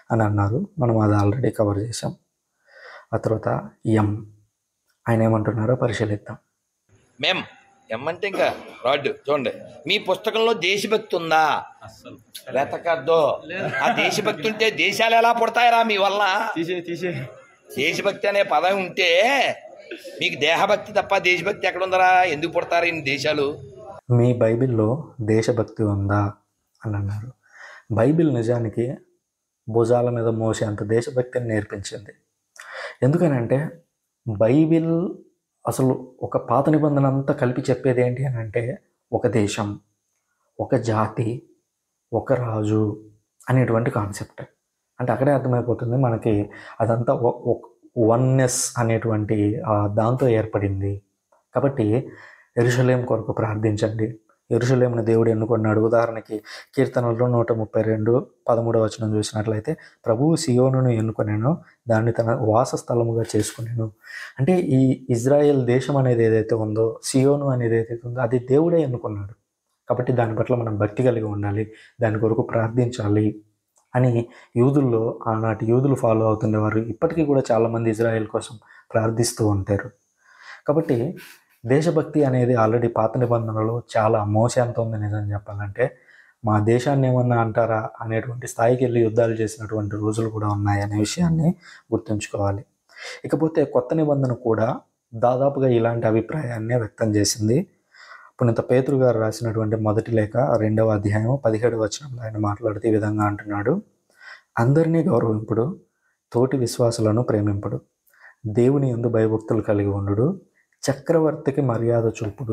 అని అన్నారు మనం అది ఆల్రెడీ కవర్ చేసాం ఆ తర్వాత ఎం ఆయన ఏమంటున్నారో పరిశీలిద్దాం మేం ఎమ్మంటే ఇంకా రాడ్ చూడండి మీ పుస్తకంలో దేశభక్తి ఉందా అస్సలు వెతకద్దు ఆ దేశభక్తి ఉంటే దేశాలు ఎలా పుడతాయరా మీ వల్ల తీసే తీసే దేశభక్తి అనే పదం ఉంటే మీకు దేహభక్తి తప్ప దేశభక్తి ఎక్కడ ఉందరా ఎందుకు పుడతారు ఇన్ని దేశాలు మీ బైబిల్లో దేశభక్తి ఉందా అని అన్నారు బైబిల్ నిజానికి భుజాల మీద మోసేంత దేశభక్తిని నేర్పించింది ఎందుకనంటే బైబిల్ అసలు ఒక పాత నిబంధన అంతా కలిపి చెప్పేది ఏంటి అని అంటే ఒక దేశం ఒక జాతి ఒక రాజు అనేటువంటి కాన్సెప్ట్ అంటే అక్కడే అర్థమైపోతుంది మనకి అదంతా వన్నెస్ అనేటువంటి ఆ దాంతో ఏర్పడింది కాబట్టి ఎరుషలేం కొరకు ప్రార్థించండి ఎరుషలేమును దేవుడు ఎన్నుకున్నాడు ఉదాహరణకి కీర్తనలో నూట ముప్పై రెండు పదమూడవ వచనం చూసినట్లయితే ప్రభువు సియోనును ఎన్నుకొనేను దాన్ని తన వాసస్థలముగా చేసుకునేను అంటే ఈ ఇజ్రాయెల్ దేశం అనేది ఏదైతే ఉందో సియోను అనేది ఏదైతే ఉందో అది దేవుడే ఎన్నుకున్నాడు కాబట్టి దాని పట్ల మనం భక్తి కలిగి ఉండాలి దాని కొరకు ప్రార్థించాలి అని యూదుల్లో ఆనాటి యూదులు ఫాలో అవుతుండేవారు ఇప్పటికీ కూడా చాలామంది ఇజ్రాయెల్ కోసం ప్రార్థిస్తూ ఉంటారు కాబట్టి దేశభక్తి అనేది ఆల్రెడీ పాత నిబంధనలో చాలా మోసేంత ఉంది నిజం చెప్పాలంటే మా దేశాన్ని ఏమన్నా అంటారా అనేటువంటి స్థాయికి వెళ్ళి యుద్ధాలు చేసినటువంటి రోజులు కూడా ఉన్నాయి అనే విషయాన్ని గుర్తుంచుకోవాలి ఇకపోతే కొత్త నిబంధన కూడా దాదాపుగా ఇలాంటి అభిప్రాయాన్నే వ్యక్తం చేసింది పునీత పేతురు గారు రాసినటువంటి మొదటి లేఖ రెండవ అధ్యాయం పదిహేడు వచనంలో ఆయన మాట్లాడుతూ ఈ విధంగా అంటున్నాడు అందరినీ గౌరవింపుడు తోటి విశ్వాసులను ప్రేమింపుడు దేవుని ఎందు భయభక్తులు కలిగి ఉండు చక్రవర్తికి మర్యాద చూపుడు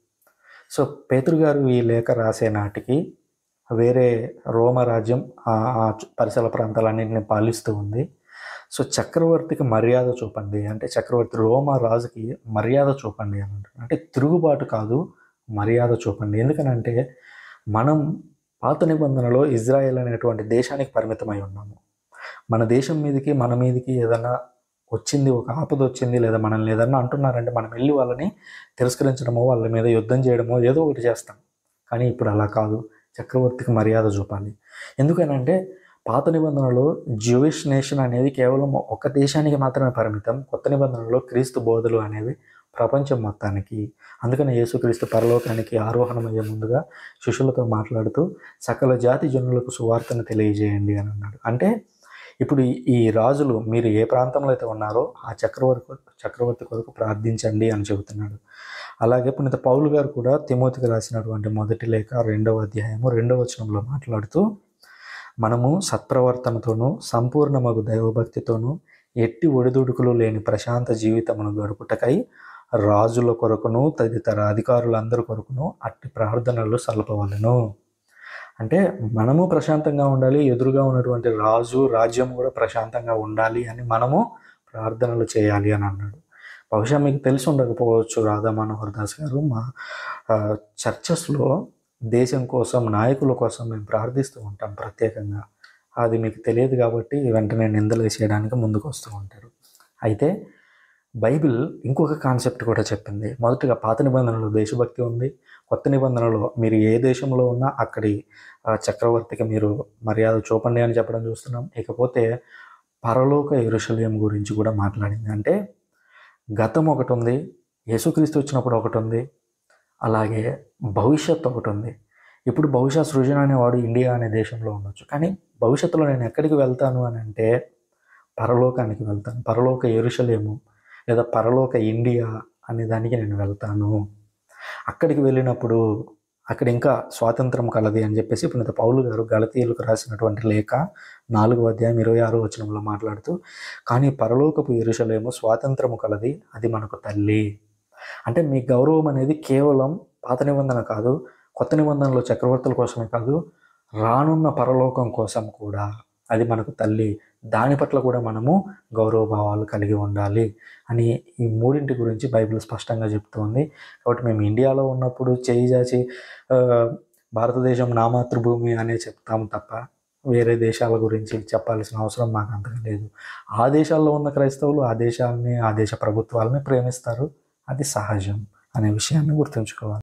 సో పేతురు గారు ఈ లేఖ రాసే నాటికి వేరే రోమరాజ్యం ఆ ఆ పరిసర ప్రాంతాలన్నింటినీ పాలిస్తూ ఉంది సో చక్రవర్తికి మర్యాద చూపండి అంటే చక్రవర్తి రోమా రాజుకి మర్యాద చూపండి అని అంటున్నారు అంటే తిరుగుబాటు కాదు మర్యాద చూపండి ఎందుకనంటే మనం పాత నిబంధనలో ఇజ్రాయెల్ అనేటువంటి దేశానికి పరిమితమై ఉన్నాము మన దేశం మీదకి మన మీదకి ఏదైనా వచ్చింది ఒక ఆపద వచ్చింది లేదా మనల్ని ఏదన్నా అంటున్నారంటే మనం వెళ్ళి వాళ్ళని తిరస్కరించడమో వాళ్ళ మీద యుద్ధం చేయడమో ఏదో ఒకటి చేస్తాం కానీ ఇప్పుడు అలా కాదు చక్రవర్తికి మర్యాద చూపాలి ఎందుకనంటే పాత నిబంధనలో జ్యూయిష్ నేషన్ అనేది కేవలం ఒక దేశానికి మాత్రమే పరిమితం కొత్త నిబంధనలో క్రీస్తు బోధలు అనేవి ప్రపంచం మొత్తానికి అందుకని యేసుక్రీస్తు పరలోకానికి ఆరోహణమయ్యే ముందుగా శిష్యులతో మాట్లాడుతూ సకల జాతి జనులకు సువార్తను తెలియజేయండి అని అన్నాడు అంటే ఇప్పుడు ఈ- ఈ రాజులు మీరు ఏ ప్రాంతంలో అయితే ఉన్నారో ఆ చక్రవర్తి చక్రవర్తి కొరకు ప్రార్థించండి అని చెబుతున్నాడు అలాగే పునీత పౌలు గారు కూడా తిమోతికి రాసినటువంటి మొదటి లేఖ రెండవ అధ్యాయము రెండవ వచనంలో మాట్లాడుతూ మనము సత్ప్రవర్తనతోనూ సంపూర్ణమగు దైవభక్తితోనూ ఎట్టి ఒడిదుడుకులు లేని ప్రశాంత జీవితమును గడుపుటకై రాజుల కొరకును తదితర అధికారులందరి కొరకును అట్టి ప్రార్థనలు సలపవలను అంటే మనము ప్రశాంతంగా ఉండాలి ఎదురుగా ఉన్నటువంటి రాజు రాజ్యం కూడా ప్రశాంతంగా ఉండాలి అని మనము ప్రార్థనలు చేయాలి అని అన్నాడు బహుశా మీకు తెలిసి ఉండకపోవచ్చు రాధా మనోహర్ దాస్ గారు మా ఆ, చర్చెస్లో దేశం కోసం నాయకుల కోసం మేము ప్రార్థిస్తూ ఉంటాం ప్రత్యేకంగా అది మీకు తెలియదు కాబట్టి వెంటనే నిందలు వేసేయడానికి ముందుకు వస్తూ ఉంటారు అయితే బైబిల్ ఇంకొక కాన్సెప్ట్ కూడా చెప్పింది మొదటగా పాత నిబంధనలో దేశభక్తి ఉంది కొత్త నిబంధనలో మీరు ఏ దేశంలో ఉన్నా అక్కడి ఆ, చక్రవర్తికి మీరు మర్యాద చూపండి అని చెప్పడం చూస్తున్నాం ఇకపోతే పరలోక ఎరుషలేం గురించి కూడా మాట్లాడింది అంటే గతం ఒకటి ఉంది యేసుక్రీస్తు వచ్చినప్పుడు ఒకటి ఉంది అలాగే భవిష్యత్తు ఒకటి ఉంది ఇప్పుడు బహుశా సృజన అనేవాడు ఇండియా అనే దేశంలో ఉండొచ్చు కానీ భవిష్యత్తులో నేను ఎక్కడికి వెళ్తాను అని అంటే పరలోకానికి వెళ్తాను పరలోక ఎరుషలేము లేదా పరలోక ఇండియా అనే దానికి నేను వెళ్తాను అక్కడికి వెళ్ళినప్పుడు అక్కడ ఇంకా స్వాతంత్రం కలది అని చెప్పేసి పునీత పౌలు గారు గలతీయులకు రాసినటువంటి లేఖ నాలుగో అధ్యాయం ఇరవై ఆరో వచనంలో మాట్లాడుతూ కానీ పరలోకపు ఎరుషలేము స్వాతంత్రము కలది అది మనకు తల్లి అంటే మీ గౌరవం అనేది కేవలం పాత నిబంధన కాదు కొత్త నిబంధనలో చక్రవర్తుల కోసమే కాదు రానున్న పరలోకం కోసం కూడా అది మనకు తల్లి దాని పట్ల కూడా మనము గౌరవ భావాలు కలిగి ఉండాలి అని ఈ మూడింటి గురించి బైబిల్ స్పష్టంగా చెప్తోంది కాబట్టి మేము ఇండియాలో ఉన్నప్పుడు చేయి చాచి ఆ, భారతదేశం నా మాతృభూమి అనే చెప్తాము తప్ప వేరే దేశాల గురించి చెప్పాల్సిన అవసరం మాకు అంతగా లేదు ఆ దేశాల్లో ఉన్న క్రైస్తవులు ఆ దేశాలని ఆ దేశ ప్రభుత్వాలని ప్రేమిస్తారు అది సహజం అనే విషయాన్ని గుర్తుంచుకోవాలి